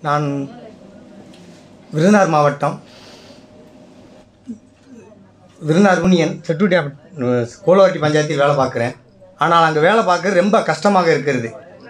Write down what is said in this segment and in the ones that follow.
நான் விருதுநகர் மாவட்டம் விருதுநகர் யூனியன் செட்டுட்டி கோலவாட்டி பஞ்சாயத்தில் வேலை பார்க்குறேன் ஆனால் அங்கே வேலை பார்க்கறது ரொம்ப கஷ்டமாக இருக்கிறது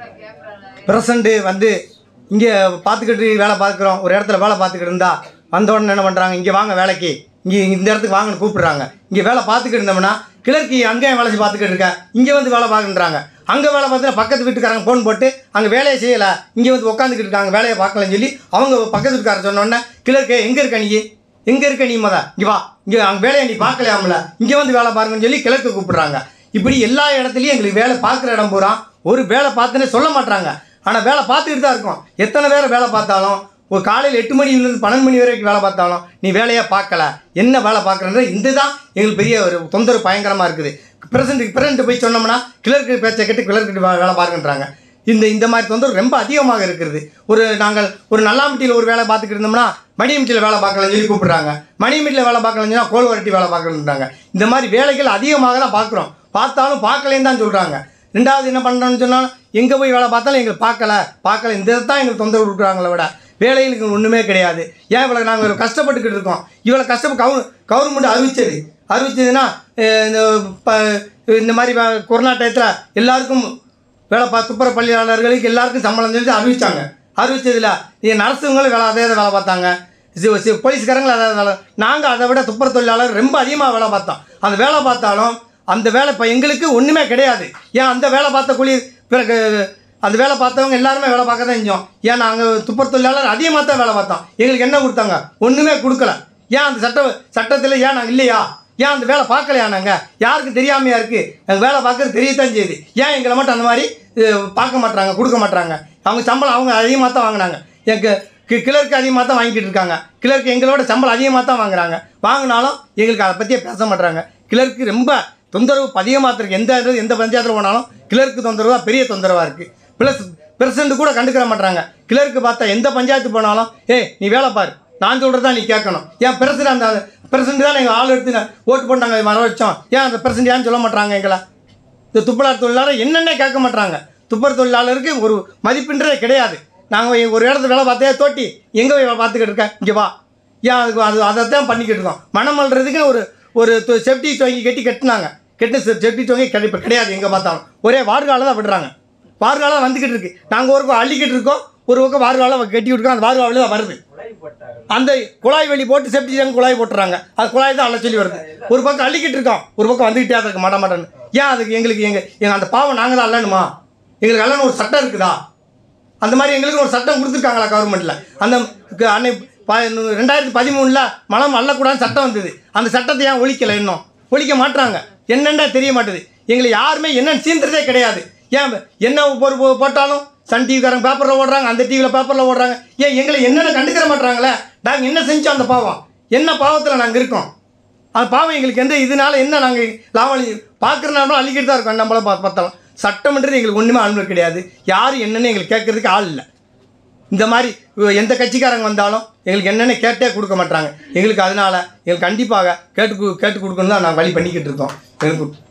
பிரசண்ட்டு வந்து இங்கே பார்த்துக்கிட்டு வேலை பார்க்குறோம் ஒரு இடத்துல வேலை பார்த்துக்கிட்டு இருந்தா வந்த உடனே என்ன பண்ணுறாங்க இங்கே வாங்க வேலைக்கு இங்கே இந்த இடத்துக்கு வாங்கன்னு கூப்பிடுறாங்க இங்கே வேலை பார்த்துக்கிட்டு இருந்தோம்னா கிளர்க்கு அங்கேயும் வேலை பார்த்துக்கிட்டு இருக்க இங்கே வந்து வேலை பார்க்குறாங்க அங்கே வேலை பார்த்து பக்கத்து வீட்டுக்காரங்க ஃபோன் போட்டு அங்கே வேலையை செய்யலை இங்கே வந்து உட்காந்துக்கிட்டு இருக்காங்க வேலையை பார்க்கலன்னு சொல்லி அவங்க பக்கத்து வீட்டுக்காரர் சொன்ன உடனே கிளர்க்கு எங்கே இருக்க நீ எங்கே இருக்க நீ மொத இங்கே வா இங்கே அங்கே வேலையை நீ பார்க்கலையாமல இங்கே வந்து வேலை பாருங்கன்னு சொல்லி கிழக்கு கூப்பிடுறாங்க இப்படி எல்லா இடத்துலையும் எங்களுக்கு வேலை பார்க்குற இடம் பூரா ஒரு வேலை பார்த்துன்னே சொல்ல மாட்டாங்க ஆனால் வேலை பார்த்துக்கிட்டு தான் இருக்கோம் எத்தனை பேர் வேலை பார்த்தாலும் ஒரு காலையில் எட்டு மணிலேருந்து பன்னெண்டு மணி வரைக்கும் வேலை பார்த்தாலும் நீ வேலையாக பார்க்கல என்ன வேலை பார்க்குறன்ற இந்த தான் எங்களுக்கு பெரிய ஒரு தொந்தரவு பயங்கரமாக இருக்குது பிரசண்ட்டுக்கு பிரசண்ட்டு போய் சொன்னோம்னா கிளர்க்கு பேச்சை கேட்டு கிளர்க்கு வேலை பாருங்கன்றாங்க இந்த இந்த மாதிரி தொந்தரவு ரொம்ப அதிகமாக இருக்கிறது ஒரு நாங்கள் ஒரு நல்லாம்பட்டியில் ஒரு வேலை பார்த்துக்கிட்டு இருந்தோம்னா மணியம்பட்டியில் வேலை பார்க்கலன்னு சொல்லி கூப்பிடுறாங்க மணியம்பட்டியில் வேலை பார்க்கலன்னு சொன்னால் கோல் வரட்டி வேலை பார்க்கலன்றாங்க இந்த மாதிரி வேலைகள் அதிகமாக தான் பார்க்குறோம் பார்த்தாலும் பார்க்கலேன்னு தான் சொல்கிறாங்க ரெண்டாவது என்ன பண்ணுறோன்னு சொன்னால் எங்கே போய் வேலை பார்த்தாலும் எங்களுக்கு பார்க்கல பார்க்கல இந்த தான் எங்களுக்கு தொந்தரவு கொடுக்குறாங்களே விட வேலைகளுக்கு ஒன்றுமே கிடையாது ஏன் இவ்வளோ நாங்கள் இவ்வளோ கஷ்டப்பட்டுக்கிட்டு இருக்கோம் இவ்வளோ கஷ்டம் கவு கவர்மெண்ட் அறிவிச்சது அறிவிச்சதுன்னா அஹ், இந்த ப இந்த மாதிரி வே- கொரோனா டயத்தில் எல்லாருக்கும் வேலை பார்த்து துப்புரவு பள்ளியாளர்களுக்கு எல்லாருக்கும் சம்பளம் சொல்லி அறிவிச்சாங்க அறிவிச்சதில் நீங்கள் நர்ஸுங்களும் வேலை அதே வேலை பார்த்தாங்க சி- சி- போலீஸ்காரங்களும் அதே வேலை நாங்கள் அதை விட துப்புரவு தொழிலாளர் ரொம்ப அதிகமாக வேலை பார்த்தோம் அந்த வேலை பார்த்தாலும் அந்த வேலை இப்போ எங்களுக்கு ஒன்றுமே கிடையாது ஏன் அந்த வேலை பார்த்த கூலி பிறகு அந்த வேலை பார்த்தவங்க எல்லாருமே வேலை பார்க்க தான் செஞ்சோம் ஏன் நாங்கள் துப்புரவு தொழிலாளர் அதிகமாக தான் வேலை பார்த்தோம் எங்களுக்கு என்ன கொடுத்தாங்க ஒன்றுமே கொடுக்கல ஏன் அந்த சட்ட சட்டத்தில் ஏன் நாங்கள் இல்லையா ஏன் அந்த வேலை பார்க்கலையா நாங்கள் யாருக்கும் தெரியாமையா இருக்குது எங்கள் வேலை பார்க்கறது தெரியத்தான் செய்யுது ஏன் எங்களை மட்டும் அந்த மாதிரி அஹ், பார்க்க மாட்றாங்க கொடுக்க மாட்றாங்க அவங்க சம்பளம் அவங்க அதிகமாக தான் வாங்கினாங்க எங்க கி கிளர்க்கு அதிகமாக தான் வாங்கிட்டு இருக்காங்க கிளர்க்கு எங்களோட சம்பளம் அதிகமாக தான் வாங்குறாங்க வாங்கினாலும் எங்களுக்கு அதை பற்றியே பேச மாட்றாங்க கிளர்க்கு ரொம்ப தொந்தரவு அதிகமாக இருக்கு எந்த இது- எந்த பஞ்சாயத்தில் போனாலும் கிளர்க்கு தொந்தரவு தான் பெரிய தொந்தரவாக இருக்குது ப்ளஸ் பிரசிடண்ட் கூட கண்டுக்கிற மாட்றாங்க கிளர்க்கு பார்த்தா எந்த பஞ்சாயத்து போனாலும் ஏய் நீ வேலை பாரு நான் சொல்கிறது தான் நீ கேட்கணும் ஏன் பிரசிடண்ட் அந்த பிரசிடண்ட் தான் எங்கள் ஆள் எடுத்து நான் ஓட்டு போட்டாங்க வர வச்சோம் ஏன் அந்த பிரசிடண்ட் ஏன்னு சொல்ல மாட்றாங்க எங்களை இந்த துப்புரவு தொழிலாளர் என்னென்ன கேட்க மாட்றாங்க துப்புரவு தொழிலாளருக்கு ஒரு மதிப்புன்றதே கிடையாது நாங்கள் ஒரு இடத்துல வேலை பார்த்தே தோட்டி எங்கே போய் வேலை பார்த்துக்கிட்டு இருக்க இங்கே வா ஏன் அதுக்கு அது அதை தான் பண்ணிக்கிட்டு இருக்கோம் மனம் அள்ளுறதுக்கு ஒரு ஒரு செப்டி தொங்கி கட்டி கட்டினாங்க கெட்டு செப்டி தொங்கி கிடை இப்போ கிடையாது எங்கே பார்த்தாலும் ஒரே வார்கால தான் விடுறாங்க வார்கால வந்துக்கிட்டு இருக்கு நாங்கள் ஒரு பக்கம் அள்ளிக்கிட்டு இருக்கோம் ஒரு பக்கம் வார்கால கட்டி விட்டுருக்கோம் அந்த வார்காவில் தான் வருது அந்த குழாய் வெளி போட்டு செப்டி டேங்க் குழாய் போட்டுறாங்க அது குழாய் தான் அள்ள சொல்லி வருது ஒரு பக்கம் அள்ளிக்கிட்டு இருக்கோம் ஒரு பக்கம் வந்துக்கிட்டே தான் இருக்கு மாட்ட மாட்டேன்னு ஏன் அதுக்கு எங்களுக்கு எங்கள் எங்கள் அந்த பாவம் நாங்கள் தான் அல்லணுமா எங்களுக்கு அல்லன்னு ஒரு சட்டம் இருக்குதா அந்த மாதிரி எங்களுக்கு ஒரு சட்டம் கொடுத்துருக்காங்களா கவர்மெண்ட்டில் அந்த க- அன்னை ப ரெண்டாயிரத்தி பதிமூணில் மலம் அள்ளக்கூடாதுன்னு சட்டம் வந்தது அந்த சட்டத்தை ஏன் ஒழிக்கலை இன்னும் ஒழிக்க மாட்றாங்க என்னென்ன தெரிய மாட்டுது எங்களை யாருமே என்னன்னு சீன்றதே கிடையாது ஏன் என்ன ஒரு போ- போட்டாலும் சன் டிவிக்காரங்க பேப்பரில் ஓடுறாங்க அந்த டிவியில் பேப்பரில் ஓடுறாங்க ஏன் எங்களை என்னென்ன கண்டுக்கிற மாட்றாங்களே நாங்கள் என்ன செஞ்சோம் அந்த பாவம் என்ன பாவத்தில் நாங்கள் இருக்கோம் அந்த பாவம் எங்களுக்கு எந்த இதனால என்ன நாங்கள் லாபம் பார்க்குறனாலும் அள்ளிக்கிட்டு தான் இருக்கோம் நம்மள பா பார்த்தாலும் சட்டம்ன்றது எங்களுக்கு ஒன்றுமே அனுமதி கிடையாது யார் என்னன்னு எங்களுக்கு கேட்கறதுக்கு ஆள் இல்லை இந்த மாதிரி இவ- எந்த கட்சிக்காரங்க வந்தாலும் எங்களுக்கு என்னென்ன கேட்டே கொடுக்க மாட்டாங்க எங்களுக்கு அதனால எங்களுக்கு கண்டிப்பாக கேட்டு கு- கேட்டு கொடுக்கணும் தான் நாங்கள் வழி பண்ணிக்கிட்டு இருக்கோம் எங்களுக்கு